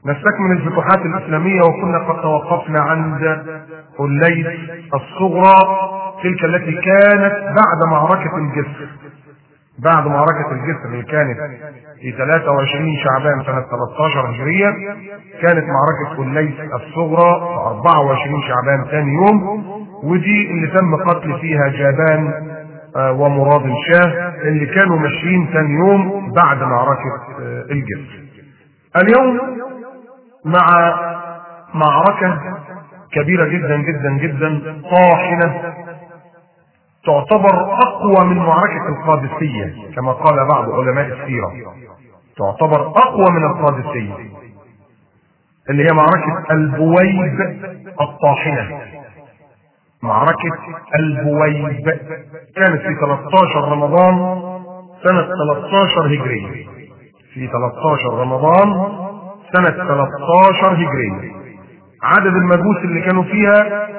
نستكمل الفتوحات الإسلامية وكنا قد توقفنا عند الليث الصغرى تلك التي كانت بعد معركة الجسر بعد معركة الجسر اللي كانت في 23 شعبان سنة 13 هجرية كانت معركة الليث الصغرى في 24 شعبان ثاني يوم ودي اللي تم قتل فيها جابان آه، ومراد شاه اللي كانوا ماشيين ثاني يوم بعد معركة آه، الجسر اليوم مع معركة كبيرة جدا جدا جدا طاحنة تعتبر أقوى من معركة القادسية كما قال بعض علماء السيرة تعتبر أقوى من القادسية اللي هي معركة البويب الطاحنة معركة البويب كانت في 13 رمضان سنة 13 هجرية في 13 رمضان سنة 13 هجرية عدد المجوس اللي كانوا فيها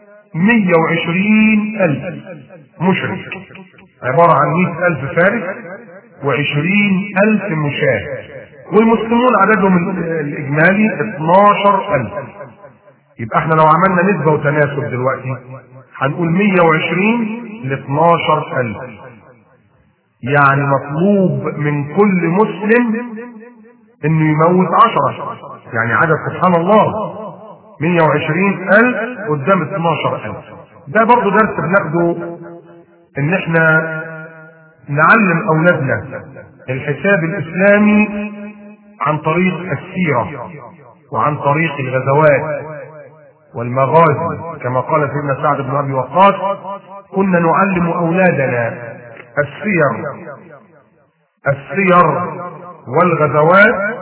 120 ألف مشرك عبارة عن 100 ألف فارس و20 ألف مشاه والمسلمون عددهم الإجمالي 12 ألف يبقى احنا لو عملنا نسبة وتناسب دلوقتي هنقول 120 ل 12 ألف يعني مطلوب من كل مسلم انه يموت عشرة يعني عدد سبحان الله 120 ألف قدام 12 ألف ده برضو درس بناخده ان احنا نعلم اولادنا الحساب الاسلامي عن طريق السيرة وعن طريق الغزوات والمغازي كما قال سيدنا سعد بن ابي وقاص كنا نعلم اولادنا السير السير والغزوات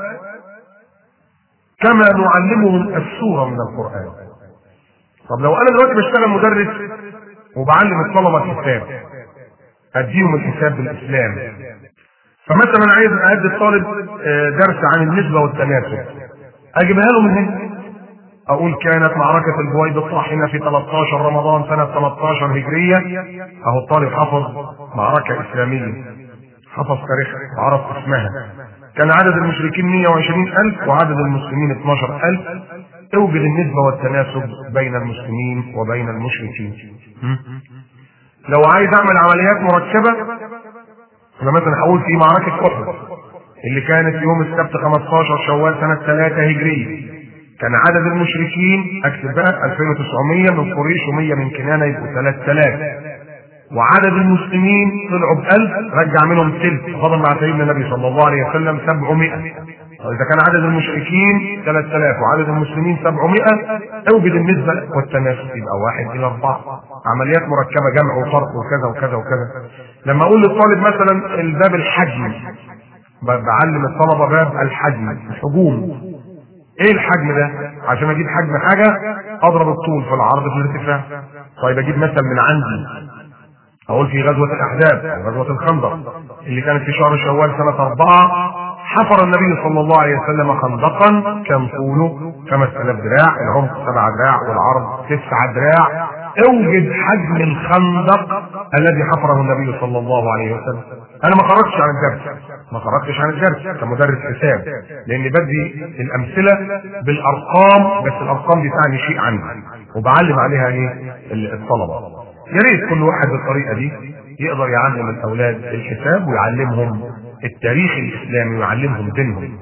كما نعلمهم السورة من القرآن طب لو انا دلوقتي بشتغل مدرس وبعلم الطلبة الحساب اديهم الحساب بالاسلام فمثلا عايز ادي الطالب آه، درس عن النسبة والتناسب اجيبها له من هنا اقول كانت معركة البويض الطاحنة في 13 رمضان سنة 13 هجرية اهو الطالب حفظ معركة اسلامية حفظ تاريخ عرف اسمها كان عدد المشركين 120 ألف وعدد المسلمين 12 ألف اوجد النسبة والتناسب بين المسلمين وبين المشركين م? لو عايز اعمل عمليات مركبة انا مثلا هقول في معركة احد اللي كانت يوم السبت 15 شوال سنة 3 هجرية كان عدد المشركين اكتب بقى 2900 من قريش و100 من كنانة يبقوا 3000 وعدد المسلمين طلعوا بألف رجع منهم تلت فضل مع سيدنا النبي صلى الله عليه وسلم 700 وإذا كان عدد المشركين 3000 وعدد المسلمين 700 اوجد النسبة والتناسب يبقى واحد إلى أربعة عمليات مركبة جمع وفرق وكذا وكذا وكذا لما أقول للطالب مثلا الباب الحجم بعلم الطلبة باب الحجم الحجوم ايه الحجم ده عشان اجيب حجم حاجة اضرب الطول في العرض في الارتفاع طيب اجيب مثل من عندي اقول في غزوة الاحزاب غزوة الخندق اللي كانت في شهر شوال سنة اربعة حفر النبي صلى الله عليه وسلم خندقا كان طوله 5000 دراع العمق 7 دراع والعرض 9 دراع اوجد حجم الخندق الذي حفره النبي صلى الله عليه وسلم انا ما خرجتش عن الدرس ما خرجتش عن الدرس كمدرس حساب لاني بدي الامثله بالارقام بس الارقام دي تعني شيء عني وبعلم عليها ايه الطلبه يا ريت كل واحد بالطريقه دي يقدر يعلم الاولاد الحساب ويعلمهم التاريخ الاسلامي ويعلمهم دينهم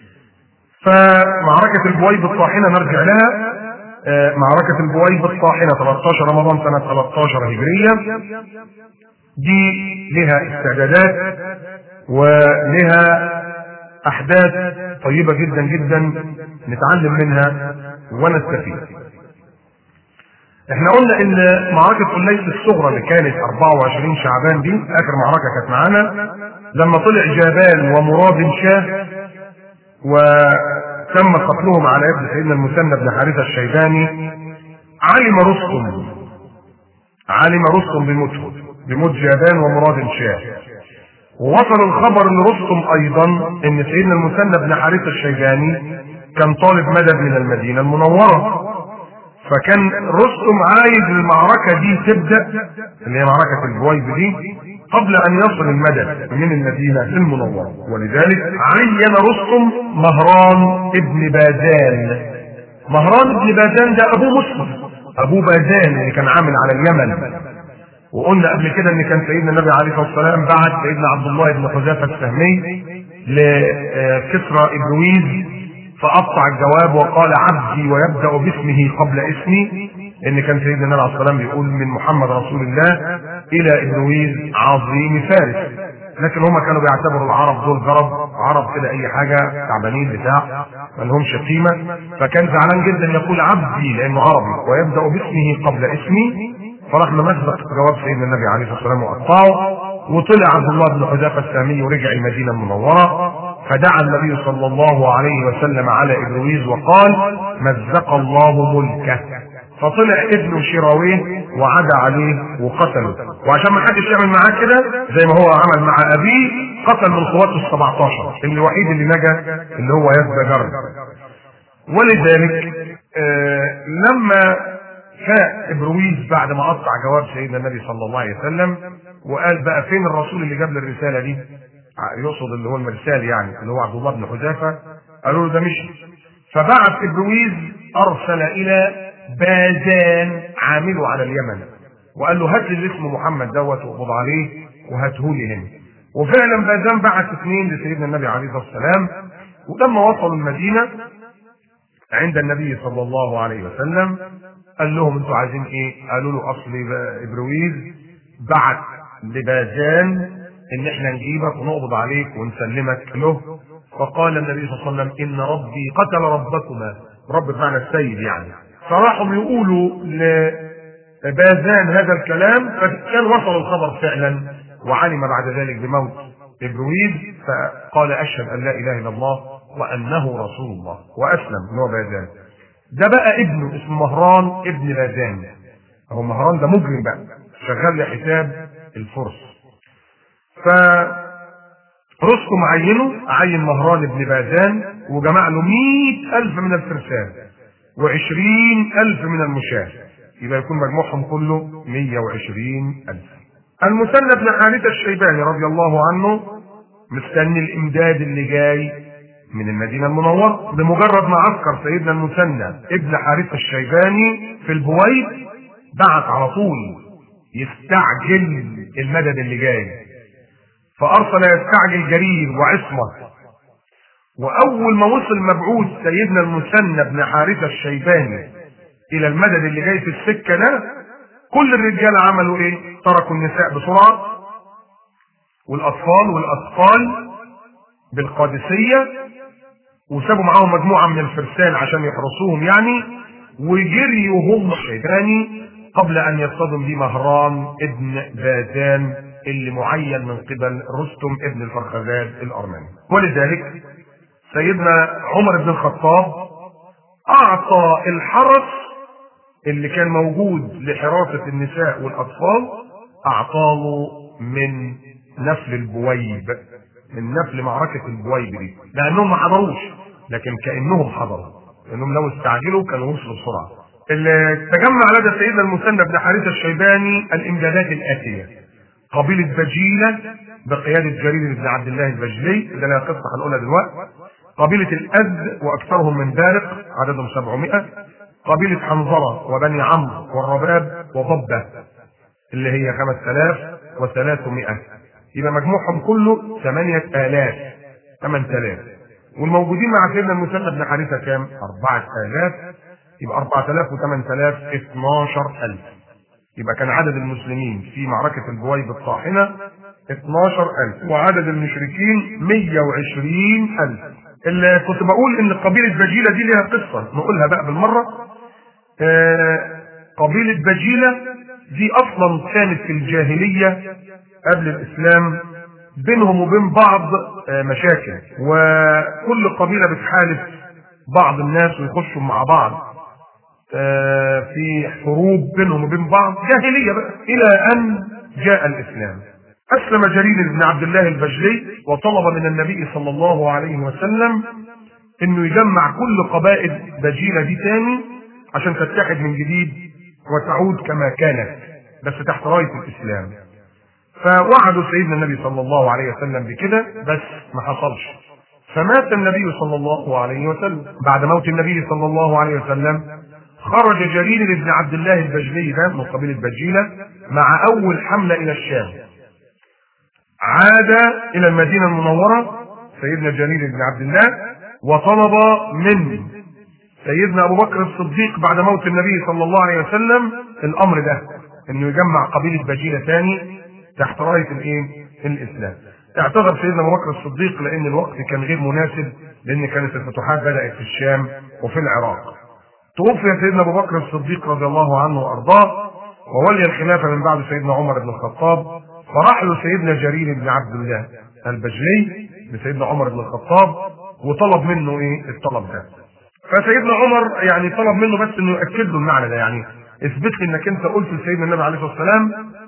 فمعركة البويب الطاحنة نرجع لها آه، معركة البويب الطاحنة 13 رمضان سنة 13 هجرية دي لها استعدادات ولها أحداث طيبة جدا جدا نتعلم منها ونستفيد احنا قلنا ان معركة الليث الصغرى اللي كانت 24 شعبان دي اخر معركة كانت معانا لما طلع جابان ومراد شاه وتم قتلهم على يد سيدنا المثنى بن حارثة الشيباني علم رستم علم رستم بموتهم بموت جابان ومراد شاه ووصل الخبر لرستم ايضا ان سيدنا المثنى بن حارثة الشيباني كان طالب مدد من المدينة المنورة فكان رستم عايز المعركة دي تبدأ اللي هي معركة البويب دي قبل ان يصل المدد من المدينه المنوره ولذلك عين رستم مهران ابن بازان مهران ابن بازان ده ابوه مسلم ابوه بازان اللي كان عامل على اليمن وقلنا قبل كده ان كان سيدنا النبي عليه الصلاه والسلام بعت سيدنا عبد الله بن حذافه السهمي لكسرى ابرويز فقطع الجواب وقال عبدي ويبدا باسمه قبل اسمي ان كان سيدنا النبي عليه الصلاه والسلام بيقول من محمد رسول الله الى ابرويز عظيم فارس لكن هم كانوا بيعتبروا العرب دول غرب عرب كده اي حاجه تعبانين بتاع ما لهمش قيمه فكان زعلان جدا يقول عبدي لانه عربي ويبدا باسمه قبل اسمي فراح ممزق جواب سيدنا النبي عليه الصلاه والسلام وقطعه وطلع عبد الله بن حذافه السامي ورجع المدينه المنوره فدعا النبي صلى الله عليه وسلم على ابرويز وقال مزق الله ملكه فطلع ابنه شراويه وعدى عليه وقتله وعشان ما حدش يعمل معاه كده زي ما هو عمل مع ابيه قتل من قواته ال 17 اللي الوحيد اللي نجا اللي هو يزدجر ولذلك آه لما فاق ابرويز بعد ما قطع جواب سيدنا النبي صلى الله عليه وسلم وقال بقى فين الرسول اللي جاب لي الرساله دي؟ يقصد اللي هو المرسال يعني اللي هو عبد الله بن حذافه قالوا له ده مشي فبعث ابرويز ارسل الى بازان عامله على اليمن وقال له هات لي اللي اسمه محمد دوت واقبض عليه وهاته لي هنا وفعلا بازان بعت اثنين لسيدنا النبي عليه الصلاه والسلام ولما وصلوا المدينه عند النبي صلى الله عليه وسلم قال لهم انتوا عايزين ايه؟ قالوا له اصل ابرويز بعت لبازان ان احنا نجيبك ونقبض عليك ونسلمك له فقال النبي صلى الله عليه وسلم ان ربي قتل ربكما رب بمعنى السيد يعني فراحوا يقولوا لبازان هذا الكلام فكان وصل الخبر فعلا وعلم بعد ذلك بموت ابرويد فقال اشهد ان لا اله الا الله وانه رسول الله واسلم اللي هو بازان ده بقى ابنه اسمه مهران ابن بازان هو مهران ده مجرم بقى شغال لحساب الفرس ف رستم عينه عين مهران ابن بازان وجمع له مئة ألف من الفرسان وعشرين ألف من المشاة يبقى يكون مجموعهم كله مية وعشرين ألف المثنى بن حارثة الشيباني رضي الله عنه مستني الإمداد اللي جاي من المدينة المنورة بمجرد ما عسكر سيدنا المثنى ابن حارثة الشيباني في البويد بعت على طول يستعجل المدد اللي جاي فأرسل يستعجل جرير وعصمة وأول ما وصل مبعوث سيدنا المثنى بن حارثة الشيباني إلى المدد اللي جاي في السكة ده كل الرجال عملوا إيه؟ تركوا النساء بسرعة والأطفال والأطفال بالقادسية وسابوا معاهم مجموعة من الفرسان عشان يحرسوهم يعني وجريوا هم الشيباني قبل أن يصطدم به مهران ابن بازان اللي معين من قبل رستم ابن الفرخزاد الأرمني ولذلك سيدنا عمر بن الخطاب أعطى الحرس اللي كان موجود لحراسة النساء والأطفال أعطاه من نفل البويب من نفل معركة البويب دي لأنهم ما حضروش لكن كأنهم حضروا لأنهم لو استعجلوا كانوا وصلوا بسرعة اللي تجمع لدى سيدنا المثنى بن حارثة الشيباني الإمدادات الآتية قبيلة بجيلة بقيادة جرير بن عبد الله البجلي ده لها قصة هنقولها دلوقتي قبيلة الأز وأكثرهم من بارق عددهم 700 قبيلة حنظلة وبني عمرو والرباب وضبة اللي هي 5300 يبقى مجموعهم كله 8000 8000 والموجودين مع سيدنا المثنى بن حارثة كام؟ 4000 يبقى 4000 و8000 12000 يبقى كان عدد المسلمين في معركة البويب الطاحنة 12000 وعدد المشركين 120000 اللي كنت بقول ان قبيلة بجيلة دي ليها قصة نقولها بقى بالمرة آه قبيلة بجيلة دي اصلا كانت في الجاهلية قبل الاسلام بينهم وبين بعض آه مشاكل وكل قبيلة بتحالف بعض الناس ويخشوا مع بعض آه في حروب بينهم وبين بعض جاهلية بقى الى ان جاء الاسلام أسلم جرير بن عبد الله البجلي وطلب من النبي صلى الله عليه وسلم إنه يجمع كل قبائل بجيلة دي تاني عشان تتحد من جديد وتعود كما كانت بس تحت راية الإسلام فوعدوا سيدنا النبي صلى الله عليه وسلم بكده بس ما حصلش فمات النبي صلى الله عليه وسلم بعد موت النبي صلى الله عليه وسلم خرج جرير بن عبد الله البجلي ده من قبيلة بجيلة مع أول حملة إلى الشام عاد إلى المدينة المنورة سيدنا جرير بن عبد الله وطلب من سيدنا أبو بكر الصديق بعد موت النبي صلى الله عليه وسلم الأمر ده إنه يجمع قبيلة بجيلة ثاني تحت راية الإيه؟ الإسلام. اعتذر سيدنا أبو بكر الصديق لأن الوقت كان غير مناسب لأن كانت الفتوحات بدأت في الشام وفي العراق. توفي سيدنا ابو بكر الصديق رضي الله عنه وارضاه وولي الخلافه من بعد سيدنا عمر بن الخطاب فراح له سيدنا جرير بن عبد الله البجلي لسيدنا عمر بن الخطاب وطلب منه ايه الطلب ده فسيدنا عمر يعني طلب منه بس انه ياكد له المعنى ده يعني اثبت لي انك انت قلت لسيدنا النبي عليه الصلاه والسلام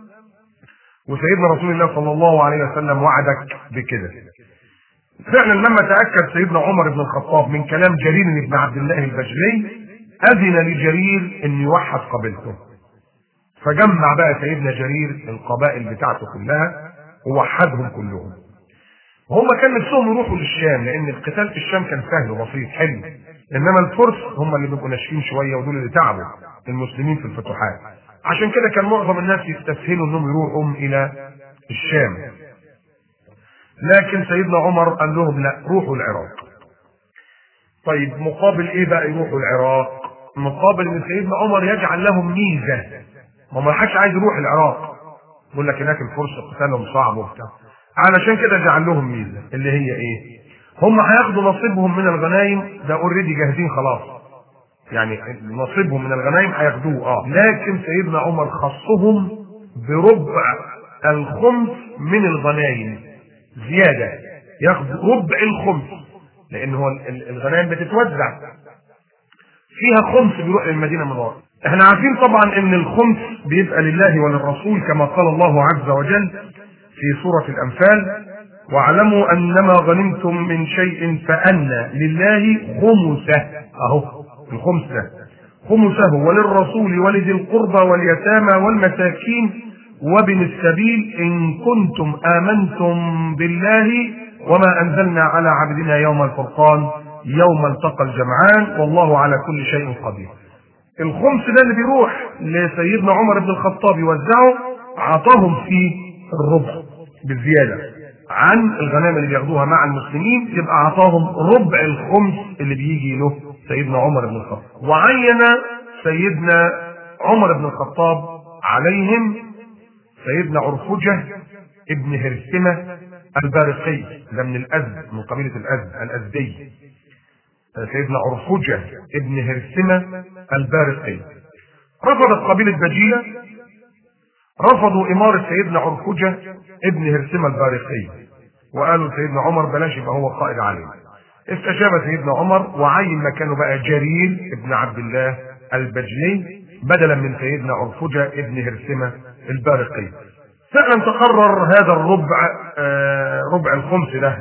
وسيدنا رسول الله صلى الله عليه وسلم وعدك بكده فعلا لما تاكد سيدنا عمر بن الخطاب من كلام جرير بن عبد الله البجلي أذن لجرير أن يوحد قبيلته فجمع بقى سيدنا جرير القبائل بتاعته كلها ووحدهم كلهم وهم كان نفسهم يروحوا للشام لأن القتال في الشام كان سهل وبسيط حلو إنما الفرس هم اللي بيبقوا ناشفين شوية ودول اللي تعبوا المسلمين في الفتوحات عشان كده كان معظم الناس يستسهلوا انهم يروحوا الى الشام لكن سيدنا عمر قال لهم لا روحوا العراق طيب مقابل ايه بقى يروحوا العراق مقابل ان سيدنا عمر يجعل لهم ميزه ما ما حدش عايز يروح العراق يقول لك هناك الفرصه قتالهم صعب وبتاع علشان كده جعل لهم ميزه اللي هي ايه هم هياخدوا نصيبهم من الغنايم ده اوريدي جاهزين خلاص يعني نصيبهم من الغنايم هياخدوه اه لكن سيدنا عمر خصهم بربع الخمس من الغنايم زياده ياخد ربع الخمس لان هو الغنائم بتتوزع فيها خمس بيروح للمدينه المنوره احنا عارفين طبعا ان الخمس بيبقى لله وللرسول كما قال الله عز وجل في سوره الانفال واعلموا انما غنمتم من شيء فان لله خمسه اهو الخمس ده خمسه وللرسول ولذي القربى واليتامى والمساكين وابن السبيل ان كنتم امنتم بالله وما انزلنا على عبدنا يوم الفرقان يوم التقى الجمعان والله على كل شيء قدير الخمس ده اللي بيروح لسيدنا عمر بن الخطاب يوزعه عطاهم فيه الربع بالزياده عن الغنائم اللي بياخدوها مع المسلمين يبقى عطاهم ربع الخمس اللي بيجي له سيدنا عمر بن الخطاب وعين سيدنا عمر بن الخطاب عليهم سيدنا عرفجه ابن هرسمه البارقي ده من الأزد من قبيلة الأزد الأزدي سيدنا عرفجة ابن هرسمة البارقي رفضت قبيلة بجيلة رفضوا إمارة سيدنا عرفجة ابن هرسمة البارقي وقالوا سيدنا عمر بلاش يبقى هو قائد علينا استجاب سيدنا عمر وعين مكانه بقى جرير ابن عبد الله البجلي بدلا من سيدنا عرفجة ابن هرسمة البارقي فعلا تقرر هذا الربع آه ربع الخمس ده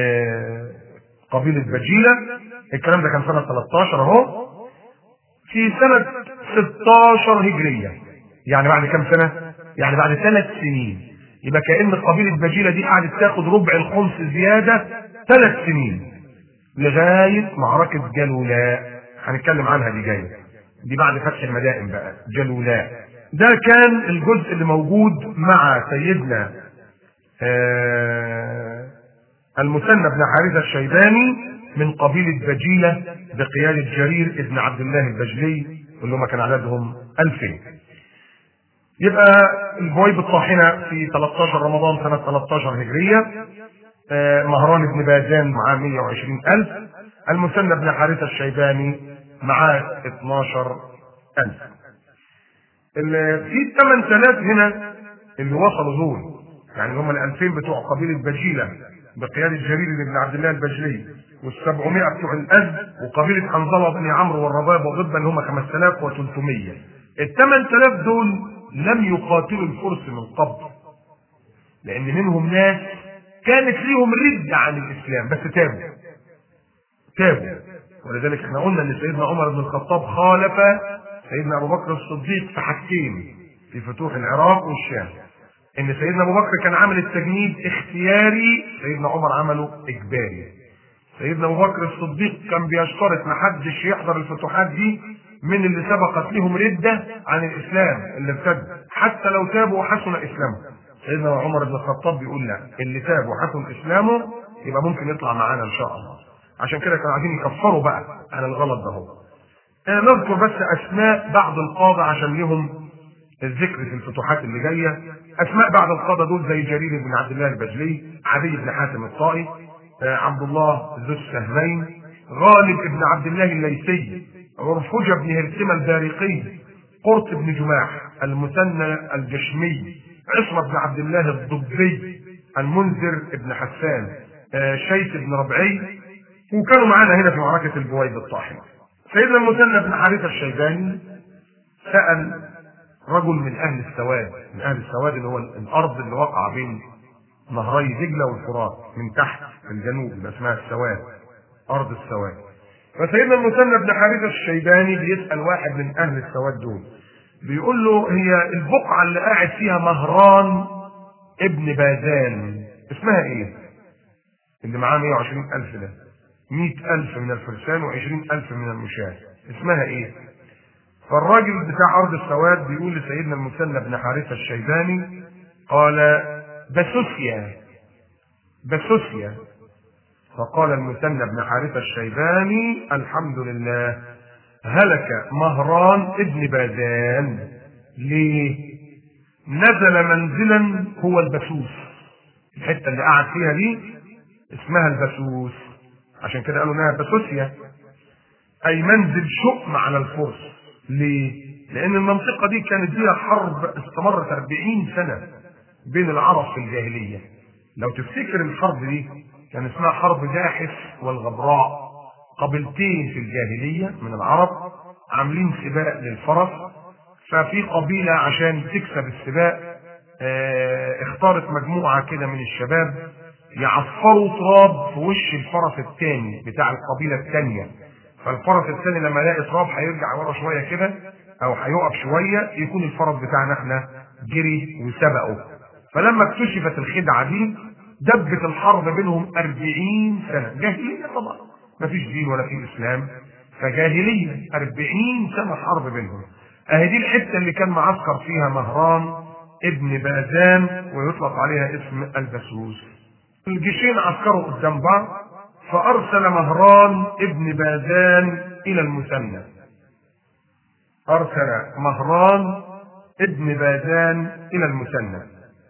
لقبيلة بجيلة الكلام ده كان سنة 13 اهو في سنة 16 هجرية يعني بعد كام سنة؟ يعني بعد ثلاث سنين يبقى كأن قبيلة بجيلة دي قعدت تاخد ربع الخمس زيادة ثلاث سنين لغاية معركة جلولاء هنتكلم عنها دي جاية دي بعد فتح المدائن بقى جلولاء ده كان الجزء اللي موجود مع سيدنا آه المثنى بن حارثة الشيباني من قبيلة بجيلة بقيادة جرير ابن عبد الله البجلي اللي هم كان عددهم 2000 يبقى البويب الطاحنة في 13 رمضان سنة 13 هجرية آه مهران بن بازان معاه 120 ألف المثنى بن حارثة الشيباني معاه 12 ألف في 8000 هنا اللي وصلوا دول يعني هم ال 2000 بتوع قبيله بجيله بقياده جرير بن عبد الله البجلي وال 700 بتوع الازد وقبيله حنظله بن عمرو والرباب وضبا اللي هم 5300 ال 8000 دول لم يقاتلوا الفرس من قبل لان منهم ناس كانت ليهم رده عن الاسلام بس تابوا تابوا ولذلك احنا قلنا ان سيدنا عمر بن الخطاب خالف سيدنا ابو بكر الصديق في حاجتين في فتوح العراق والشام ان سيدنا ابو بكر كان عامل التجنيد اختياري سيدنا عمر عمله اجباري سيدنا ابو بكر الصديق كان بيشترط ما حدش يحضر الفتوحات دي من اللي سبقت لهم رده عن الاسلام اللي ارتد حتى لو تابوا وحسن اسلامه سيدنا عمر بن الخطاب بيقول لا اللي تاب وحسن اسلامه يبقى ممكن يطلع معانا ان شاء الله عشان كده كانوا عايزين يكفروا بقى عن الغلط ده هو انا نذكر بس اسماء بعض القاده عشان لهم الذكر في الفتوحات اللي جايه اسماء بعض القاده دول زي جرير بن عبد الله البجلي عدي بن حاتم الطائي آه، عبد الله ذو السهمين غالب بن عبد الله الليثي عرفجة بن هرسمة البارقي قرط بن جماح المثنى الجشمي عصمة بن عبد الله الضبي المنذر بن حسان آه، شيث بن ربعي وكانوا معانا هنا في معركة البويض الطاحنة سيدنا المثنى بن حارثة الشيباني سأل رجل من أهل السواد من أهل السواد اللي هو الأرض اللي وقع بين نهري دجلة والفرات من تحت في الجنوب اللي اسمها السواد أرض السواد فسيدنا المثنى بن حارثة الشيباني بيسأل واحد من أهل السواد دول بيقول له هي البقعة اللي قاعد فيها مهران ابن بازان اسمها ايه؟ اللي معاه 120 ألف ده 100 ألف من الفرسان و20 ألف من المشاة اسمها ايه؟ فالراجل بتاع أرض السواد بيقول لسيدنا المثنى بن حارثة الشيباني قال بسوسيا بسوسيا فقال المثنى بن حارثة الشيباني الحمد لله هلك مهران ابن بازان ليه نزل منزلا هو البسوس الحتة اللي قعد فيها دي اسمها البسوس عشان كده قالوا انها بسوسيا اي منزل شؤم على الفرس ليه لان المنطقة دي كانت فيها حرب استمرت 40 سنة بين العرب في الجاهلية لو تفتكر الحرب دي كان اسمها حرب داحس والغبراء قبيلتين في الجاهلية من العرب عاملين سباق للفرس ففي قبيلة عشان تكسب السباق اه اختارت مجموعة كده من الشباب يعصروا تراب في وش الفرس الثاني بتاع القبيلة الثانية فالفرس الثاني لما يلاقي تراب هيرجع ورا شوية كده او هيقف شوية يكون الفرس بتاعنا احنا جري وسبقه فلما اكتشفت الخدعة دي دبت الحرب بينهم أربعين سنة جاهلية طبعا ما فيش دين ولا في إسلام فجاهلية أربعين سنة حرب بينهم أهي دي الحتة اللي كان معسكر فيها مهران ابن بازان ويطلق عليها اسم البسوس الجيشين عسكروا قدام بعض فأرسل مهران ابن بازان إلى المثنى أرسل مهران ابن بازان إلى المثنى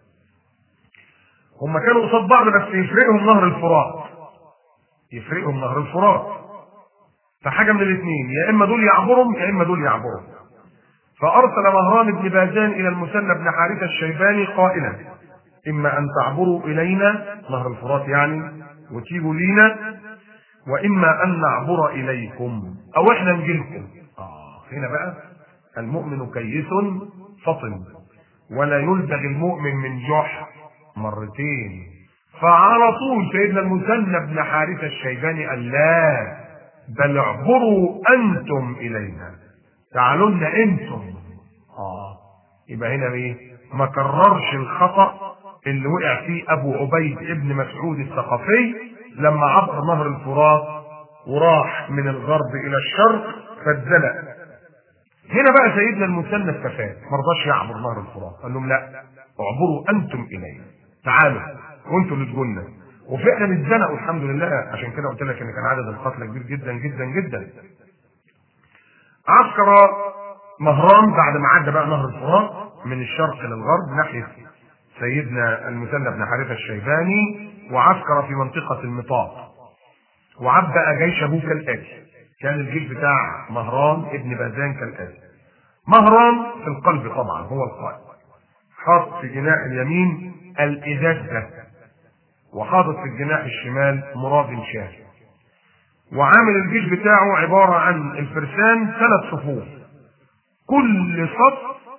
هم كانوا قصاد بعض بس يفرقهم نهر الفرات يفرقهم نهر الفرات فحاجة من الاثنين يا إما دول يعبرهم يا إما دول يعبرهم فأرسل مهران بن بازان إلى المثنى بن حارثة الشيباني قائلا إما أن تعبروا إلينا نهر الفرات يعني وتيجوا لينا وإما أن نعبر إليكم أو إحنا نجيلكم آه هنا بقى المؤمن كيس فطن ولا يلدغ المؤمن من جحر مرتين فعلى طول سيدنا المثنى بن حارثة الشيباني قال لا بل اعبروا أنتم إلينا تعالوا لنا أنتم آه يبقى هنا إيه ما كررش الخطأ اللي وقع فيه أبو عبيد ابن مسعود الثقفي لما عبر نهر الفرات وراح من الغرب إلى الشرق فاتزنق هنا بقى سيدنا المثنى استفاد ما رضاش يعبر نهر الفرات قال لهم لا اعبروا انتم الينا تعالوا وانتم اللي تقولنا وفعلا اتزنقوا الحمد لله عشان كده قلت لك ان كان عدد القتلى كبير جدا جدا جدا عسكر مهران بعد ما عدى بقى نهر الفرات من الشرق للغرب ناحيه سيدنا المثنى بن حارثه الشيباني وعسكر في منطقه المطاق وعبأ جيشه كالاتي كان الجيش بتاع مهران ابن بازان كالاتي مهران في القلب طبعا هو القائد حاطط في جناح اليمين الإزازة وحاطط في الجناح الشمال مراد شاه وعامل الجيش بتاعه عبارة عن الفرسان ثلاث صفوف كل صف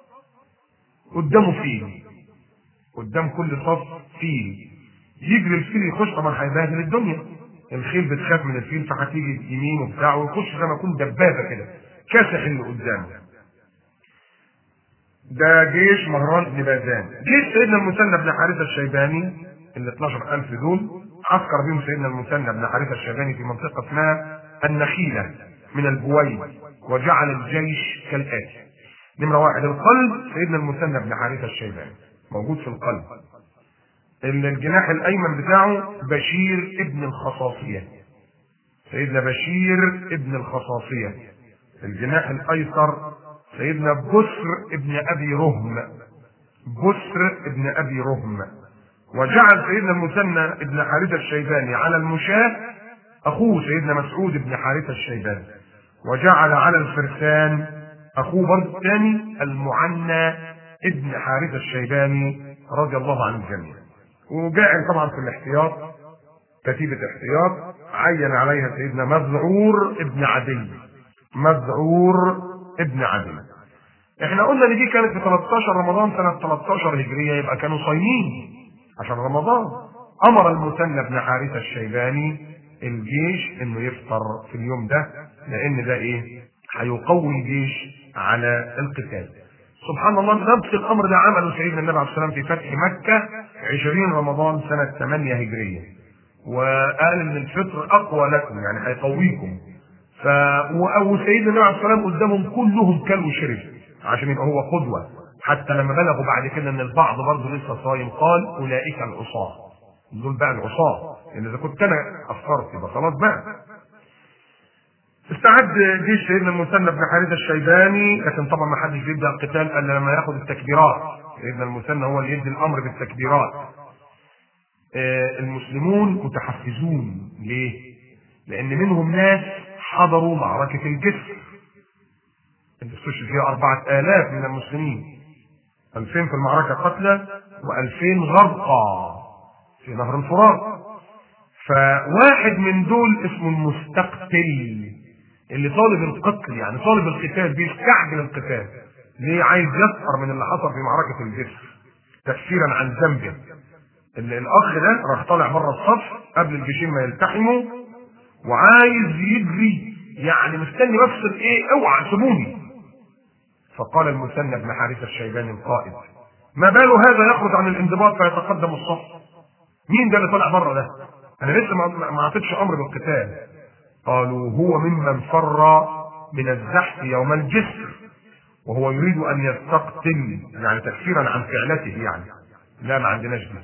قدامه فيل قدام كل صف فيل يجري الفيل يخش طبعا هيبهدل الدنيا الخيل بتخاف من الفيل فهتيجي يمين وبتاع ويخش زي ما يكون دبابه كده كاسح اللي قدامه ده جيش مهران بن بازان جيش سيدنا المثنى بن حارثة الشيباني ال 12000 دول عسكر بهم سيدنا المثنى بن حارثة الشيباني في منطقة اسمها النخيلة من البويد وجعل الجيش كالآتي نمرة واحد القلب سيدنا المثنى بن حارثة الشيباني موجود في القلب الجناح الأيمن بتاعه بشير ابن الخصاصية سيدنا بشير ابن الخصاصية الجناح الأيسر سيدنا بسر ابن أبي رهم بسر ابن أبي رهم وجعل سيدنا المثنى ابن حارثة الشيباني على المشاة أخوه سيدنا مسعود ابن حارثة الشيباني وجعل على الفرسان أخوه برضه الثاني المعنى ابن حارثة الشيباني رضي الله عن الجميع وجاء طبعا في الاحتياط كتيبة احتياط عين عليها سيدنا مذعور ابن عدي مذعور ابن عدي احنا قلنا ان دي كانت في 13 رمضان سنة 13 هجرية يبقى كانوا صايمين عشان رمضان امر المثنى بن حارثة الشيباني الجيش انه يفطر في اليوم ده لان ده ايه هيقوي الجيش على القتال سبحان الله نفس الامر ده عمله سيدنا النبي عليه الصلاه والسلام في فتح مكه 20 رمضان سنه 8 هجريه وقال ان الفطر اقوى لكم يعني هيقويكم ف وسيدنا النبي عليه الصلاه والسلام قدامهم كلهم كلوا وشرب عشان يبقى هو قدوه حتى لما بلغوا بعد كده ان البعض برضه لسه صايم قال اولئك العصاه دول بقى العصاه لان اذا كنت انا افطرت يبقى خلاص بقى استعد جيش سيدنا المثنى بن حارثه الشيباني لكن طبعا ما حدش بيبدا القتال الا لما ياخذ التكبيرات سيدنا المثنى هو اللي يدي الامر بالتكبيرات آه المسلمون متحفزون ليه؟ لان منهم ناس حضروا معركه الجسر اللي استشهد فيها أربعة آلاف من المسلمين ألفين في المعركة قتلى وألفين غرقى في نهر الفرات فواحد من دول اسمه المستقتل اللي طالب القتل يعني طالب القتال بيستعجل القتال ليه عايز يسخر من اللي حصل في معركة الجسر تكفيرا عن ذنبه اللي الاخ ده راح طالع بره الصف قبل الجيشين ما يلتحموا وعايز يجري يعني مستني بس ايه اوعى سيبوني فقال المثنى بن حارثه الشيباني القائد ما بال هذا يخرج عن الانضباط فيتقدم الصف مين ده اللي طالع بره ده انا لسه ما اعطيتش امر بالقتال قالوا هو ممن فر من الزحف يوم الجسر وهو يريد ان يستقتل يعني تكفيرا عن فعلته يعني لا ما عندناش دي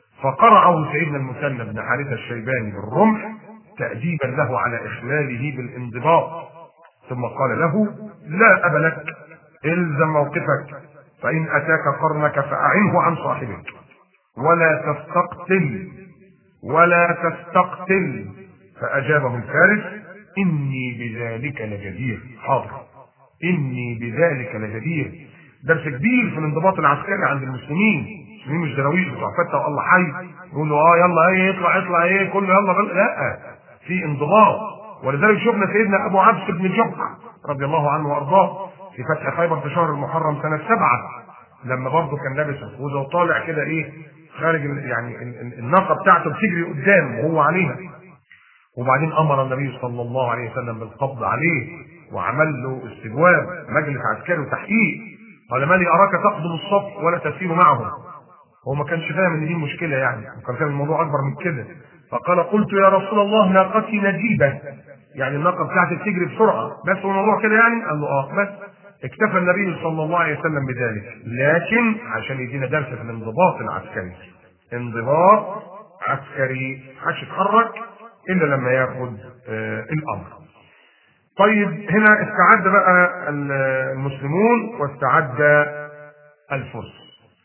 فقرعه سيدنا المثنى بن حارثه الشيباني بالرمح تأديبا له على إخلاله بالانضباط ثم قال له لا أب لك الزم موقفك فإن أتاك قرنك فأعنه عن صاحبك ولا تستقتل ولا تستقتل فأجابه الفارس إني بذلك لجدير حاضر إني بذلك لجدير درس كبير في الانضباط العسكري عند المسلمين المسلمين مش دراويش بتوع فتة والله حي يقولوا اه يلا ايه يطلع يطلع ايه كله يلا بل... لا في انضباط ولذلك شفنا سيدنا ابو عبس بن جحر رضي الله عنه وارضاه في فتح خيبر في شهر المحرم سنه سبعه لما برضه كان لابس الخوذه وطالع كده ايه خارج يعني الناقه بتاعته بتجري قدام وهو عليها وبعدين امر النبي صلى الله عليه وسلم بالقبض عليه وعمل له استجواب مجلس عسكري وتحقيق قال ما لي اراك تقدم الصف ولا تسير معهم هو ما كانش فاهم ان دي مشكله يعني وكان فاهم الموضوع اكبر من كده فقال قلت يا رسول الله ناقتي نجيبه يعني الناقه بتاعتي بتجري بسرعه بس هو الموضوع كده يعني قال له اه بس اكتفى النبي صلى الله عليه وسلم بذلك لكن عشان يدينا درس في الانضباط العسكري انضباط عسكري محدش يتحرك الا لما ياخد آه الامر طيب هنا استعد بقى المسلمون واستعد الفرس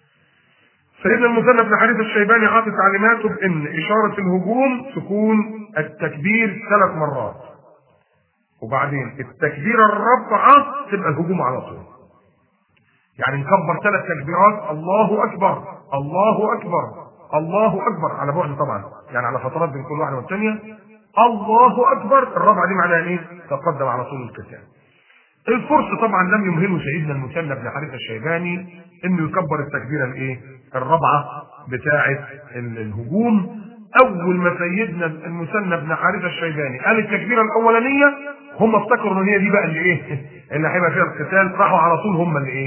سيدنا المثنى بن حارث الشيباني عاطي تعليماته بان اشاره الهجوم تكون التكبير ثلاث مرات وبعدين التكبيره الرابعه تبقى الهجوم على طول يعني نكبر ثلاث تكبيرات الله اكبر الله اكبر الله اكبر على بعد طبعا يعني على فترات بين كل واحده والثانيه الله اكبر الرابعه دي معناها ايه؟ تقدم على طول القتال الفرس طبعا لم يمهله سيدنا المثنى بن حارثه الشيباني انه يكبر التكبيره الايه؟ الرابعه بتاعه الهجوم اول ما سيدنا المثنى بن حارثه الشيباني قال التكبيره الاولانيه هم افتكروا ان هي دي بقى اللي ايه؟ اللي هيبقى فيها القتال راحوا على طول هم اللي ايه؟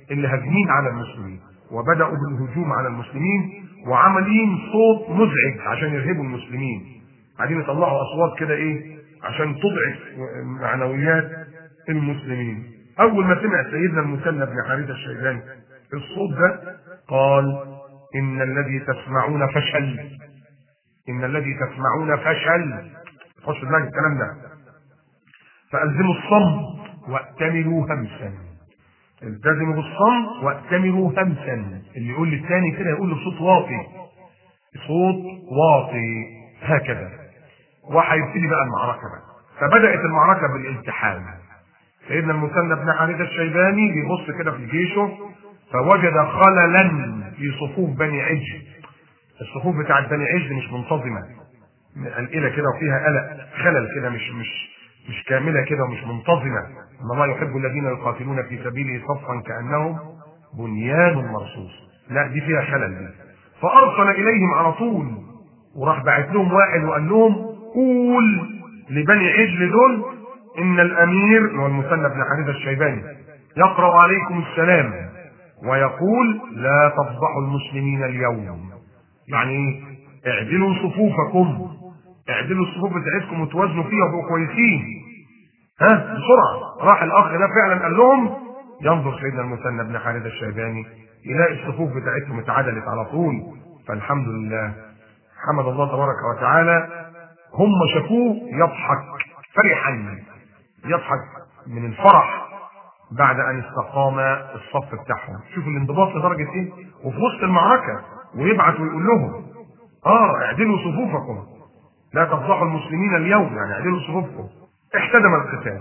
اللي هاجمين على المسلمين وبداوا بالهجوم على المسلمين وعملين صوت مزعج عشان يرهبوا المسلمين قاعدين يطلعوا اصوات كده ايه عشان تضعف معنويات المسلمين اول ما سمع سيدنا المثنى بن حارثه الشيباني الصوت ده قال ان الذي تسمعون فشل ان الذي تسمعون فشل خش في دماغك الكلام ده فالزموا الصمت واتمروا همسا التزموا بالصمت واتمروا همسا اللي يقول للثاني كده يقول له صوت واطي صوت واطي هكذا وهيبتدي بقى المعركه بقى فبدات المعركه بالالتحام سيدنا المثنى بن حارثه الشيباني بيبص كده في جيشه فوجد خللا في صفوف بني عجل الصفوف بتاعت بني عجل مش منتظمه قلقله كده وفيها قلق خلل كده مش مش مش كامله كده ومش منتظمه ان الله يحب الذين يقاتلون في سبيله صفا كانهم بنيان مرصوص لا دي فيها خلل دي فارسل اليهم على طول وراح بعت لهم واحد وقال لهم قول لبني عجل دول ان الامير هو المثنى بن حارثه الشيباني يقرا عليكم السلام ويقول لا تفضحوا المسلمين اليوم يعني اعدلوا صفوفكم اعدلوا الصفوف بتاعتكم وتوازنوا فيها وابقوا كويسين ها بسرعه راح الاخ ده فعلا قال لهم ينظر سيدنا المثنى بن حارثه الشيباني يلاقي الصفوف بتاعتهم اتعدلت على طول فالحمد لله حمد الله تبارك وتعالى هم شافوه يضحك فرحا يضحك من الفرح بعد ان استقام الصف بتاعهم شوفوا الانضباط لدرجه ايه وفي وسط المعركه ويبعت ويقول لهم اه اعدلوا صفوفكم لا تفضحوا المسلمين اليوم يعني اعدلوا صفوفكم احتدم القتال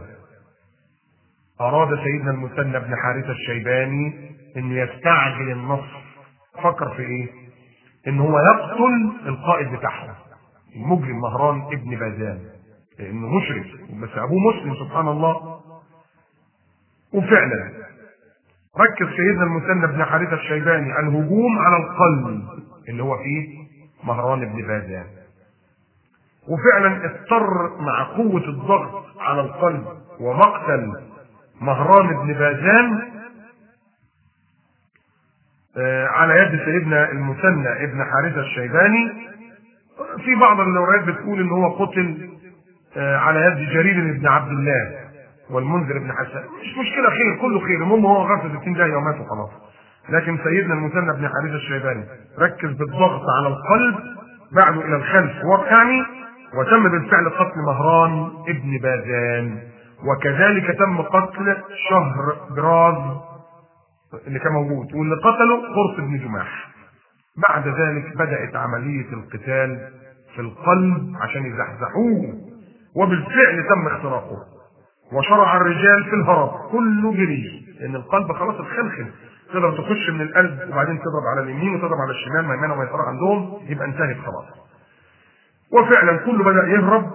اراد سيدنا المثنى بن حارثه الشيباني انه يستعجل النصر فكر في ايه ان هو يقتل القائد بتاعهم المجرم مهران ابن بازان لانه مشرك بس ابوه مسلم سبحان الله وفعلا ركز سيدنا المثنى بن حارثه الشيباني الهجوم على القلب اللي هو فيه مهران بن بازان وفعلا اضطر مع قوة الضغط على القلب ومقتل مهران بن بازان على يد سيدنا المثنى ابن حارثة الشيباني في بعض الروايات بتقول ان هو قتل على يد جرير بن عبد الله والمنذر بن حسان مش مشكله خير كله خير المهم هو غرفه 60 داهيه ومات وخلاص لكن سيدنا المثنى بن حارثه الشيباني ركز بالضغط على القلب بعده الى الخلف وقعني وتم بالفعل قتل مهران ابن بازان وكذلك تم قتل شهر براز اللي كان موجود واللي قتله قرص بن جماح بعد ذلك بدأت عملية القتال في القلب عشان يزحزحوه وبالفعل تم اختراقه وشرع الرجال في الهرب كله جري لان القلب خلاص اتخلخل تقدر تخش من القلب وبعدين تضرب على اليمين وتضرب على الشمال ميمنه وميسره عندهم يبقى انتهت خلاص وفعلا كله بدا يهرب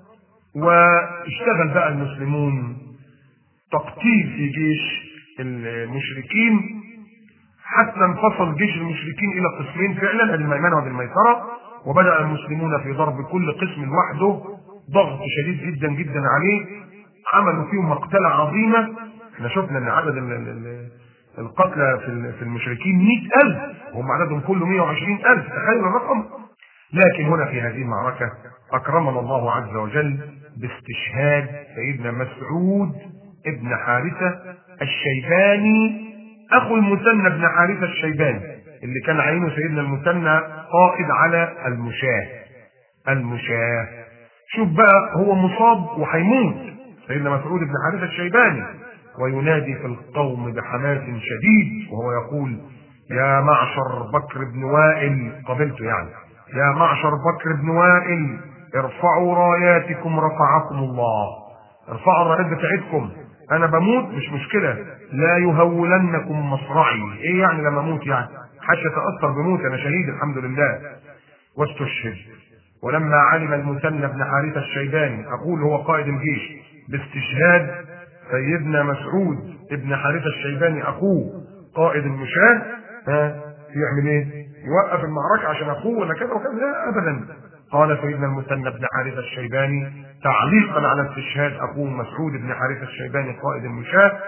واشتغل بقى المسلمون تقتيل في جيش المشركين حتى انفصل جيش المشركين الى قسمين فعلا الميمنه والميسره وبدا المسلمون في ضرب كل قسم لوحده ضغط شديد جدا جدا عليه عملوا فيهم مقتله عظيمه احنا شفنا ان عدد ال ال القتلى في في المشركين 100000 هم عددهم كله 120000 تخيل الرقم لكن هنا في هذه المعركه اكرمنا الله عز وجل باستشهاد سيدنا مسعود ابن حارثه الشيباني اخو المثنى بن حارثه الشيباني اللي كان عينه سيدنا المثنى قائد على المشاه المشاه شوف بقى هو مصاب وهيموت سيدنا مسعود بن حارثه الشيباني وينادي في القوم بحماس شديد وهو يقول يا معشر بكر بن وائل قبلته يعني يا معشر بكر بن وائل ارفعوا راياتكم رفعكم الله ارفعوا الرايات بتاعتكم انا بموت مش مشكله لا يهولنكم مصرعي ايه يعني لما اموت يعني حتى يتاثر بموت انا شهيد الحمد لله واستشهد ولما علم المثنى بن حارثه الشيباني اقول هو قائد الجيش باستشهاد سيدنا مسعود ابن حارثه الشيباني اخوه قائد المشاه ها يعمل ايه؟ يوقف المعركه عشان اخوه ولا كذا وكذا لا ابدا قال سيدنا المثنى بن حارثه الشيباني تعليقا على استشهاد اخوه مسعود بن حارثه الشيباني قائد المشاه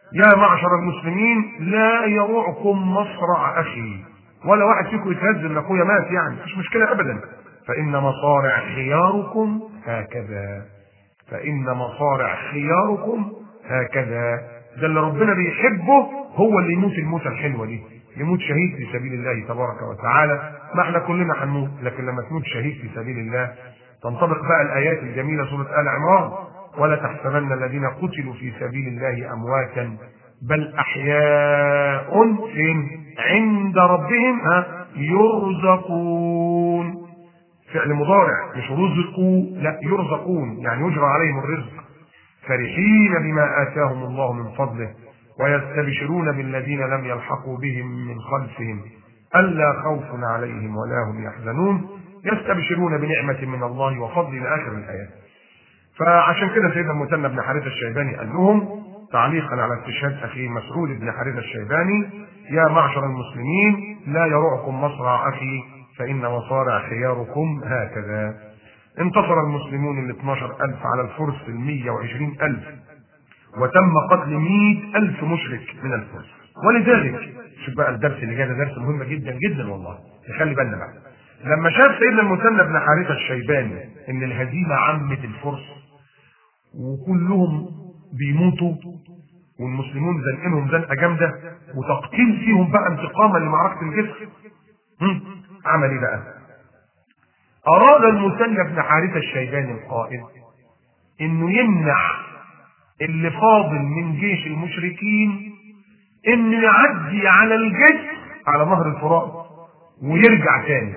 يا معشر المسلمين لا يروعكم مصرع اخي ولا واحد فيكم يتهز ان اخويا مات يعني مش مشكله ابدا فان مصارع خياركم هكذا فان مصارع خياركم هكذا ده اللي ربنا بيحبه هو اللي يموت الموتة الحلوة دي يموت شهيد في سبيل الله تبارك وتعالى ما احنا كلنا هنموت لكن لما تموت شهيد في سبيل الله تنطبق بقى الآيات الجميلة سورة آل عمران ولا تحسبن الذين قتلوا في سبيل الله أمواتا بل أحياء فين عند ربهم ها يرزقون فعل مضارع مش رزقوا لا يرزقون يعني يجرى عليهم الرزق فرحين بما آتاهم الله من فضله ويستبشرون بالذين لم يلحقوا بهم من خلفهم ألا خوف عليهم ولا هم يحزنون يستبشرون بنعمة من الله وفضل إلى آخر الآيات فعشان كده سيدنا المثنى بن حارثة الشيباني قال لهم تعليقا على استشهاد أخيه مسعود بن حارثة الشيباني يا معشر المسلمين لا يرعكم مصرع أخي فإن مصارع خياركم هكذا انتصر المسلمون ال 12000 على الفرس ال 120000 وتم قتل 100000 مشرك من الفرس ولذلك شوف بقى الدرس اللي جاي ده درس مهم جدا جدا والله نخلي بالنا بقى لما شاف سيدنا المثنى بن حارثه الشيباني ان الهزيمه عمت الفرس وكلهم بيموتوا والمسلمون زنقينهم زنقه جامده وتقتيل فيهم بقى انتقاما لمعركه الجسر هم؟ عمل ايه بقى؟ اراد المثنى بن حارثه الشيباني القائد انه يمنع اللي فاضل من جيش المشركين انه يعدي على الجسر على نهر الفرات ويرجع تاني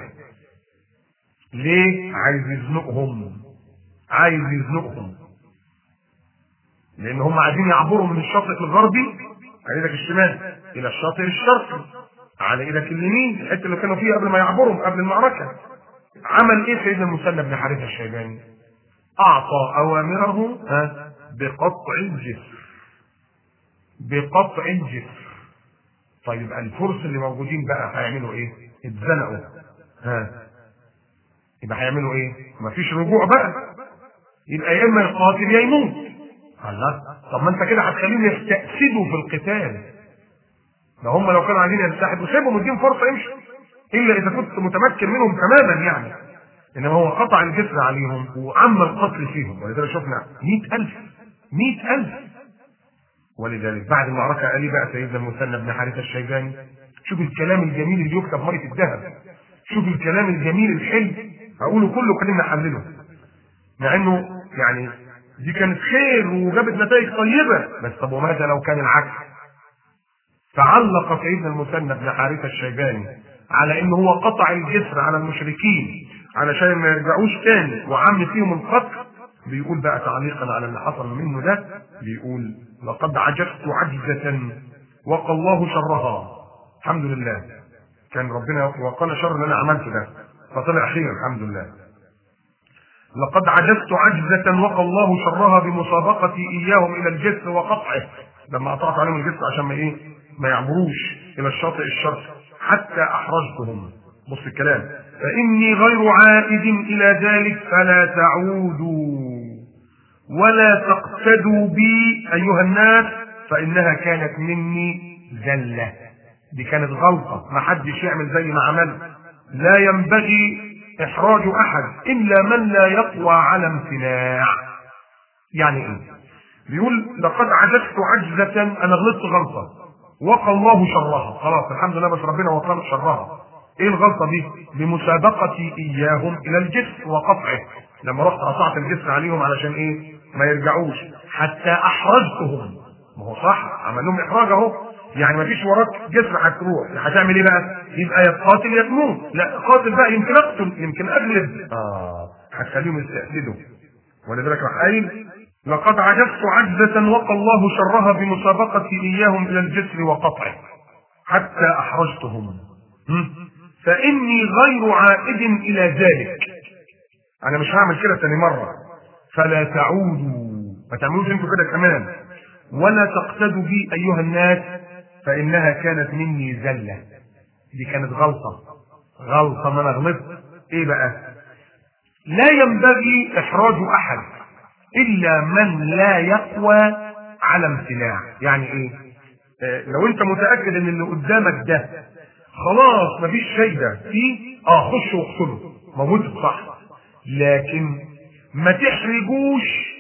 ليه عايز يزنقهم عايز يزنقهم لان هم عايزين يعبروا من الشاطئ الغربي على ايدك الشمال الى الشاطئ الشرقي على ايدك اليمين الحته اللي كانوا فيها قبل ما يعبروا قبل المعركه عمل ايه سيدنا المثنى بن حارثه الشيباني اعطى اوامره ها بقطع الجسر بقطع الجسر طيب الفرس اللي موجودين بقى هيعملوا ايه اتزنقوا ها يبقى هيعملوا ايه مفيش رجوع بقى يبقى يا اما يقاتل يا يموت الله طب ما انت كده هتخليهم يستأسدوا في القتال ده هم لو كانوا عايزين ينسحبوا سيبهم اديهم فرصه يمشوا الا اذا كنت متمكن منهم تماما يعني انما هو قطع الجسر عليهم وعم القتل فيهم ولذلك شفنا مئة ألف مئة ألف ولذلك بعد المعركة قال لي بقى سيدنا المثنى بن حارثة الشيباني شوف الكلام الجميل اللي يكتب مية الذهب شوف الكلام الجميل الحلو هقوله كله خلينا نحلله مع انه يعني دي كانت خير وجابت نتائج طيبة بس طب وماذا لو كان العكس فعلق سيدنا المثنى بن حارثة الشيباني على انه هو قطع الجسر على المشركين علشان ما يرجعوش تاني وعم فيهم القتل بيقول بقى تعليقا على اللي حصل منه ده بيقول لقد عجزت عجزة وقى الله شرها الحمد لله كان ربنا وقانا شر اللي انا عملته ده فطلع خير الحمد لله لقد عجزت عجزة وقى الله شرها بمسابقتي اياهم الى الجسر وقطعه لما قطعت عليهم الجسر عشان ما ايه ما يعبروش الى الشاطئ الشرقي حتى احرجتهم بص الكلام فاني غير عائد الى ذلك فلا تعودوا ولا تقتدوا بي ايها الناس فانها كانت مني زله دي كانت غلطه ما حدش يعمل زي ما عملت لا ينبغي احراج احد الا من لا يقوى على امتناع يعني ايه بيقول لقد عجزت عجزه انا غلطت غلطه وقى الله شرها خلاص الحمد لله بس ربنا وقانا شرها ايه الغلطه دي بمسابقتي اياهم الى الجسر وقطعه لما رحت قطعت الجسر عليهم علشان ايه ما يرجعوش حتى احرجتهم ما هو صح عمل لهم احراج اهو يعني ما فيش وراك جسر هتروح هتعمل ايه بقى يبقى يا تقاتل يا تموت لا قاتل بقى يمكن اقتل يمكن اغلب اه هتخليهم يستأسدوا ولذلك راح قايل لقد عجزت عجزة وقى الله شرها بمسابقتي إياهم إلى الجسر وقطعه حتى أحرجتهم فإني غير عائد إلى ذلك أنا مش هعمل كده تاني مرة فلا تعودوا ما تعملوش انتوا كده كمان ولا تقتدوا بي أيها الناس فإنها كانت مني زلة دي كانت غلطة غلطة ما أنا غلطت إيه بقى لا ينبغي إحراج أحد إلا من لا يقوى على امتناع يعني ايه آه لو انت متاكد ان اللي قدامك ده خلاص مفيش فايده فيه اه خش واقتله موته صح لكن ما تحرجوش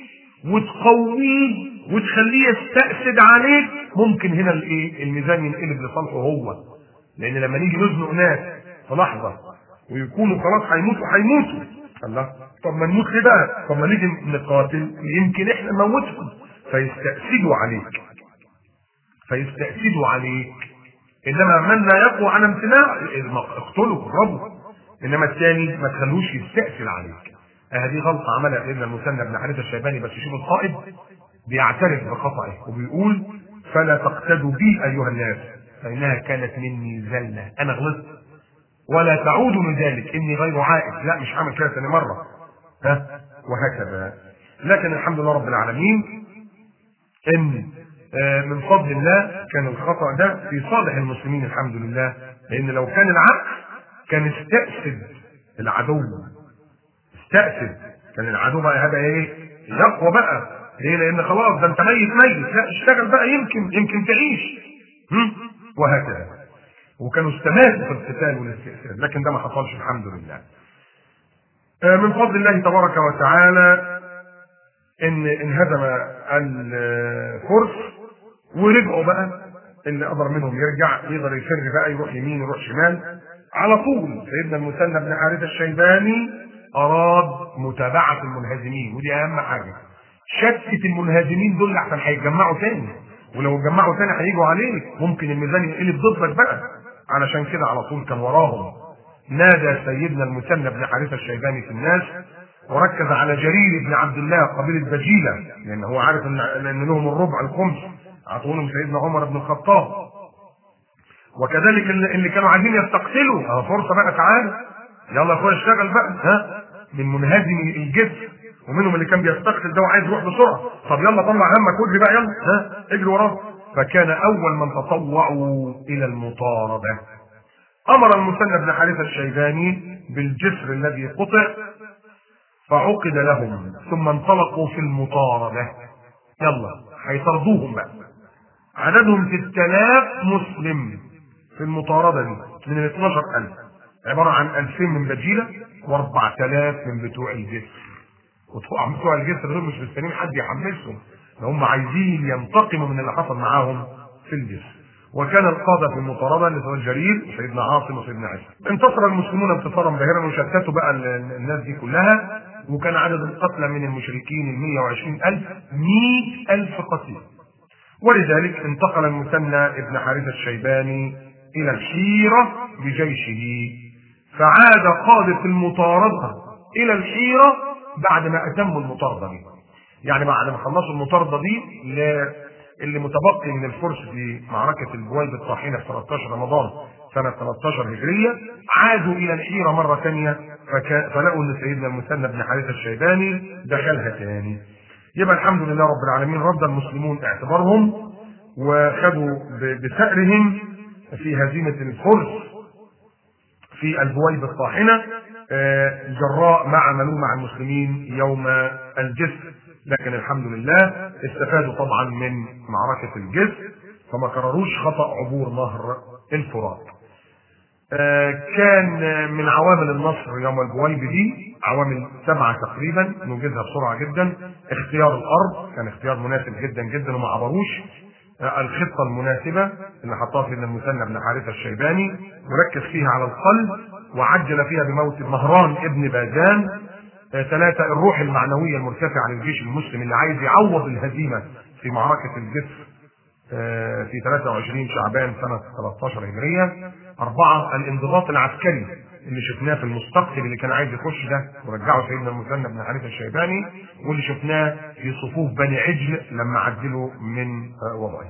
وتقويه وتخليه يستأسد عليك ممكن هنا الايه الميزان ينقلب لصالحه هو لان لما نيجي نزنق ناس في لحظه ويكونوا خلاص هيموتوا هيموتوا الله طب ما نموت ليه بقى؟ طب ما نيجي نقاتل يمكن احنا نموتكم فيستأسدوا عليك فيستأسدوا عليك انما من لا يقوى على امتناع اقتله اضربه انما الثاني ما تخلوش يستأسد عليك هذه غلطة عملها سيدنا المثنى بن حارثة الشيباني بس شوف القائد بيعترف بخطئه وبيقول فلا تقتدوا بي ايها الناس فانها كانت مني زلة انا غلطت ولا تعودوا لذلك اني غير عائد لا مش هعمل كده ثاني مرة ها وهكذا لكن الحمد لله رب العالمين ان من فضل الله كان الخطأ ده في صالح المسلمين الحمد لله لان لو كان العكس كان استأسد العدو استأسد كان العدو بقى هذا ايه يقوى بقى ليه لان خلاص ده انت ميت ميت لا اشتغل بقى يمكن يمكن تعيش وهكذا وكانوا استماتوا في القتال والاستئساد لكن ده ما حصلش الحمد لله من فضل الله تبارك وتعالى ان انهزم الفرس ورجعوا بقى اللي قدر منهم يرجع يقدر يفر بقى يروح يمين يروح شمال على طول سيدنا المثنى بن حارثه الشيباني اراد متابعه المنهزمين ودي اهم حاجه شتت المنهزمين دول عشان هيتجمعوا تاني ولو اتجمعوا تاني هيجوا عليك ممكن الميزان يقلب ضدك بقى علشان كده على طول كان وراهم نادى سيدنا المثنى بن حارثه الشيباني في الناس وركز على جرير بن عبد الله قبيله بجيله لان هو عارف ان لان لهم الربع الخمس اعطوهم سيدنا عمر بن الخطاب وكذلك اللي كانوا عايزين يستقتلوا اه فرصه بقى تعالى يلا يا اخويا اشتغل بقى ها من منهزم الجسر ومنهم اللي كان بيستقتل ده وعايز يروح بسرعه طب يلا طلع همك واجري بقى يلا ها اجري وراه فكان اول من تطوعوا الى المطارده امر المثنى بن حارثه الشيباني بالجسر الذي قطع فعقد لهم ثم انطلقوا في المطارده يلا هيطردوهم بقى عددهم 6000 مسلم في المطارده دي من ال 12000 عباره عن 2000 من بجيله و4000 من بتوع الجسر وطبعا بتوع الجسر دول مش مستنيين حد يحمسهم ده هم عايزين ينتقموا من اللي حصل معاهم في الجسر وكان القاده في المطارده اللي هو الجرير وسيدنا عاصم وسيدنا عيسى انتصر المسلمون انتصارا باهرا وشتتوا بقى الناس دي كلها وكان عدد القتلى من المشركين ال 120000 100000 قتيل ولذلك انتقل المثنى ابن حارثه الشيباني الى الحيره بجيشه فعاد قاده المطارده الى الحيره بعد ما اتموا المطارده دي يعني بعد ما خلصوا المطارده دي اللي متبقي من الفرس في معركه البويب الطاحنه في 13 رمضان سنه 13 هجريه عادوا الى الحيره مره ثانيه فلقوا ان سيدنا المثنى بن حارثه الشيباني دخلها ثاني يبقى الحمد لله رب العالمين رد المسلمون اعتبارهم وخدوا بثأرهم في هزيمه الفرس في البويب الطاحنه جراء ما عملوه مع المسلمين يوم الجسر لكن الحمد لله استفادوا طبعا من معركة الجسر فما كرروش خطأ عبور نهر الفرات كان من عوامل النصر يوم البويب دي عوامل سبعة تقريبا نوجدها بسرعة جدا اختيار الأرض كان اختيار مناسب جدا جدا وما عبروش الخطة المناسبة اللي حطها سيدنا المثنى بن حارثة الشيباني وركز فيها على القلب وعجل فيها بموت مهران ابن باذان ثلاثة الروح المعنوية المرتفعة للجيش المسلم اللي عايز يعوض الهزيمة في معركة الجسر في 23 شعبان سنة 13 هجرية أربعة الانضباط العسكري اللي شفناه في المستقبل اللي كان عايز يخش ده ورجعه سيدنا المثنى بن حارثة الشيباني واللي شفناه في صفوف بني عجل لما عدلوا من وضعه.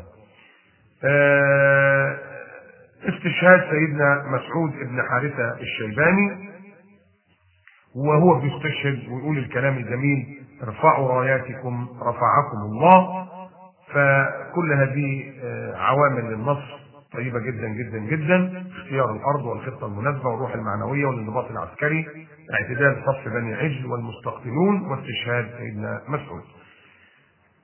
استشهاد سيدنا مسعود بن حارثة الشيباني وهو بيستشهد ويقول الكلام الجميل ارفعوا راياتكم رفعكم الله فكل هذه عوامل للنصر طيبه جدا جدا جدا اختيار الارض والخطه المناسبه والروح المعنويه والانضباط العسكري اعتدال صف بني عجل والمستقتلون واستشهاد سيدنا مسعود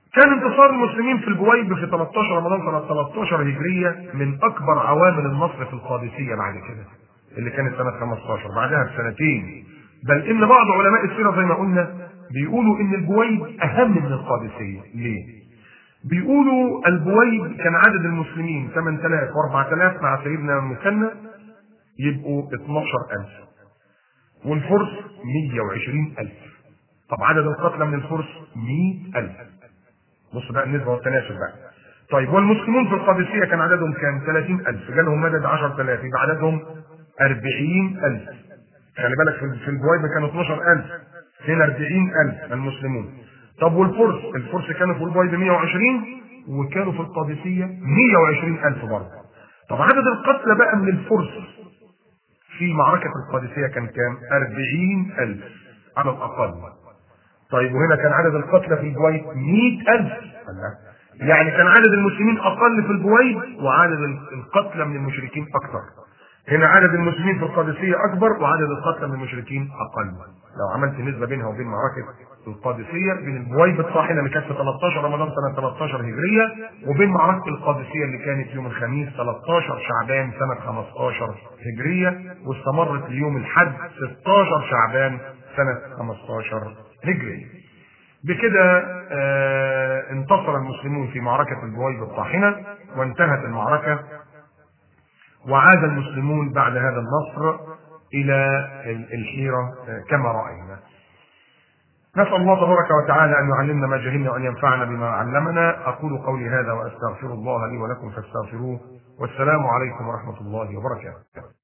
كان انتصار المسلمين في البويب في 13 رمضان سنة 13 هجرية من أكبر عوامل النصر في القادسية بعد كده اللي كانت سنة 15 بعدها بسنتين بل إن بعض علماء السيرة زي ما قلنا بيقولوا إن البويب أهم من القادسية ليه؟ بيقولوا البويب كان عدد المسلمين 8000 و4000 مع سيدنا المثنى يبقوا 12000 والفرس 120000 طب عدد القتلى من الفرس 100000 بص بقى النسبة والتناسب بقى طيب والمسلمون في القادسية كان عددهم كام 30000 جالهم مدد 10000 يبقى عددهم 40000 خلي بالك في في البويبة كانوا 12000 هنا 40000 المسلمون طب والفرس الفرس كانوا في البويبة 120 وكانوا في القادسية 120000 برضه طب عدد القتلى بقى من الفرس في معركة القادسية كان كام 40000 على الأقل طيب وهنا كان عدد القتلى في البويب 100000 يعني كان عدد المسلمين أقل في البويب وعدد القتلى من المشركين أكثر هنا عدد المسلمين في القادسية أكبر وعدد القتلى من المشركين أقل لو عملت نسبة بينها وبين معركة القادسية بين البويب الطاحنة اللي كانت في 13 رمضان سنة 13 هجرية وبين معركة القادسية اللي كانت يوم الخميس 13 شعبان سنة 15 هجرية واستمرت ليوم الحد 16 شعبان سنة 15 هجرية بكده آه انتصر المسلمون في معركة البويب الطاحنة وانتهت المعركة وعاد المسلمون بعد هذا النصر الى الحيرة كما رأينا نسأل الله تبارك وتعالى أن يعلمنا ما جهلنا وأن ينفعنا بما علمنا أقول قولي هذا وأستغفر الله لي ولكم فاستغفروه والسلام عليكم ورحمة الله وبركاته